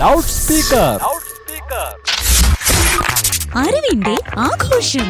loud speaker അറിവിന്റെ ആഘോഷം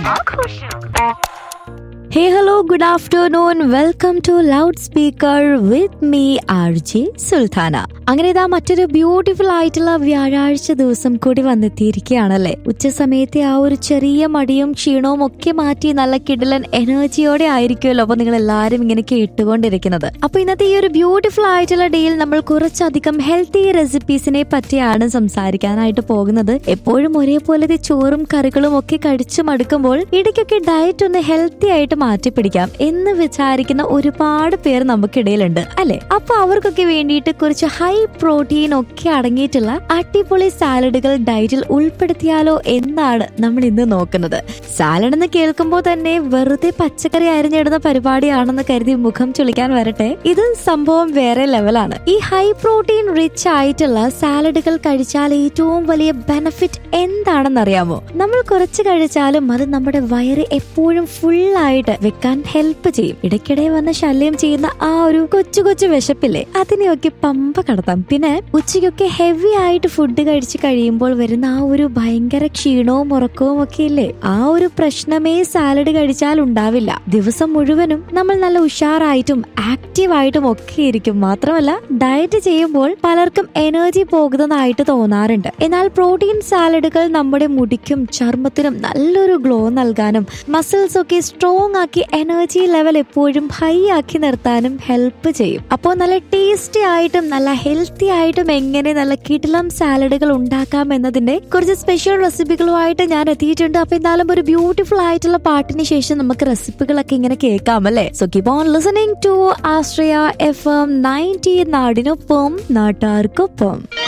hey hello good afternoon welcome to loud speaker with me R J Sultana അങ്ങനെ ഇതാ മറ്റൊരു ബ്യൂട്ടിഫുൾ ആയിട്ടുള്ള വ്യാഴാഴ്ച ദിവസം കൂടി വന്നെത്തിയിരിക്കുകയാണല്ലേ ഉച്ച സമയത്തെ ആ ഒരു ചെറിയ മടിയും ക്ഷീണവും ഒക്കെ മാറ്റി നല്ല കിടിലൻ എനർജിയോടെ ആയിരിക്കുമല്ലോ അപ്പൊ നിങ്ങൾ എല്ലാവരും ഇങ്ങനെ കേട്ടുകൊണ്ടിരിക്കുന്നത് അപ്പൊ ഇന്നത്തെ ഈ ഒരു ബ്യൂട്ടിഫുൾ ആയിട്ടുള്ള ഡേയിൽ നമ്മൾ കുറച്ചധികം ഹെൽത്തി റെസിപ്പീസിനെ പറ്റിയാണ് സംസാരിക്കാനായിട്ട് പോകുന്നത് എപ്പോഴും ഒരേപോലത്തെ ചോറും കറികളും ഒക്കെ കഴിച്ചു മടുക്കുമ്പോൾ ഇടയ്ക്കൊക്കെ ഡയറ്റ് ഒന്ന് ഹെൽത്തി ആയിട്ട് മാറ്റിപ്പിടിക്കാം എന്ന് വിചാരിക്കുന്ന ഒരുപാട് പേർ നമുക്കിടയിലുണ്ട് അല്ലെ അപ്പൊ അവർക്കൊക്കെ വേണ്ടിയിട്ട് കുറച്ച് ഹൈ പ്രോട്ടീൻ ഒക്കെ അടങ്ങിയിട്ടുള്ള അടിപൊളി സാലഡുകൾ ഡയറ്റിൽ ഉൾപ്പെടുത്തിയാലോ എന്നാണ് നമ്മൾ ഇന്ന് നോക്കുന്നത് സാലഡ് എന്ന് കേൾക്കുമ്പോൾ തന്നെ വെറുതെ പച്ചക്കറി അരിഞ്ഞിടുന്ന പരിപാടിയാണെന്ന് കരുതി മുഖം ചുളിക്കാൻ വരട്ടെ ഇത് സംഭവം വേറെ ലെവലാണ് ഈ ഹൈ പ്രോട്ടീൻ റിച്ച് ആയിട്ടുള്ള സാലഡുകൾ കഴിച്ചാൽ ഏറ്റവും വലിയ ബെനിഫിറ്റ് എന്താണെന്നറിയാമോ നമ്മൾ കുറച്ച് കഴിച്ചാലും അത് നമ്മുടെ വയറ് എപ്പോഴും ഫുൾ ആയിട്ട് വെക്കാൻ ഹെൽപ്പ് ചെയ്യും ഇടയ്ക്കിടെ വന്ന് ശല്യം ചെയ്യുന്ന ആ ഒരു കൊച്ചു കൊച്ചു വിശപ്പില്ലേ അതിനെയൊക്കെ പമ്പ കടത്താം പിന്നെ ഉച്ചയ്ക്കൊക്കെ ഹെവി ആയിട്ട് ഫുഡ് കഴിച്ച് കഴിയുമ്പോൾ വരുന്ന ആ ഒരു ഭയങ്കര ക്ഷീണവും ഉറക്കവും ഒക്കെ ഇല്ലേ ആ ഒരു പ്രശ്നമേ സാലഡ് കഴിച്ചാൽ ഉണ്ടാവില്ല ദിവസം മുഴുവനും നമ്മൾ നല്ല ഉഷാറായിട്ടും ആക്റ്റീവായിട്ടും ഒക്കെ ഇരിക്കും മാത്രമല്ല ഡയറ്റ് ചെയ്യുമ്പോൾ പലർക്കും എനർജി പോകുന്നതായിട്ട് തോന്നാറുണ്ട് എന്നാൽ പ്രോട്ടീൻ സാലഡുകൾ നമ്മുടെ മുടിക്കും ചർമ്മത്തിനും നല്ലൊരു ഗ്ലോ നൽകാനും മസിൽസ് ഒക്കെ സ്ട്രോങ് ആക്കി എനർജി ലെവൽ എപ്പോഴും ഹൈ ആക്കി നിർത്താനും ഹെൽപ്പ് ചെയ്യും അപ്പോൾ നല്ല ടേസ്റ്റി ആയിട്ടും നല്ല ഹെൽത്തി ആയിട്ടും എങ്ങനെ നല്ല കിടിലം സാലഡുകൾ ഉണ്ടാക്കാം എന്നതിന്റെ കുറച്ച് സ്പെഷ്യൽ റെസിപ്പികളുമായിട്ട് ഞാൻ എത്തിയിട്ടുണ്ട് അപ്പൊ എന്തായാലും ഒരു ബ്യൂട്ടിഫുൾ ആയിട്ടുള്ള പാട്ടിന് ശേഷം നമുക്ക് റെസിപ്പികളൊക്കെ ഇങ്ങനെ കേൾക്കാം അല്ലേ so keep on listening to Ashraya F M ninety നാടിനൊപ്പം നാട്ടാർക്കൊപ്പം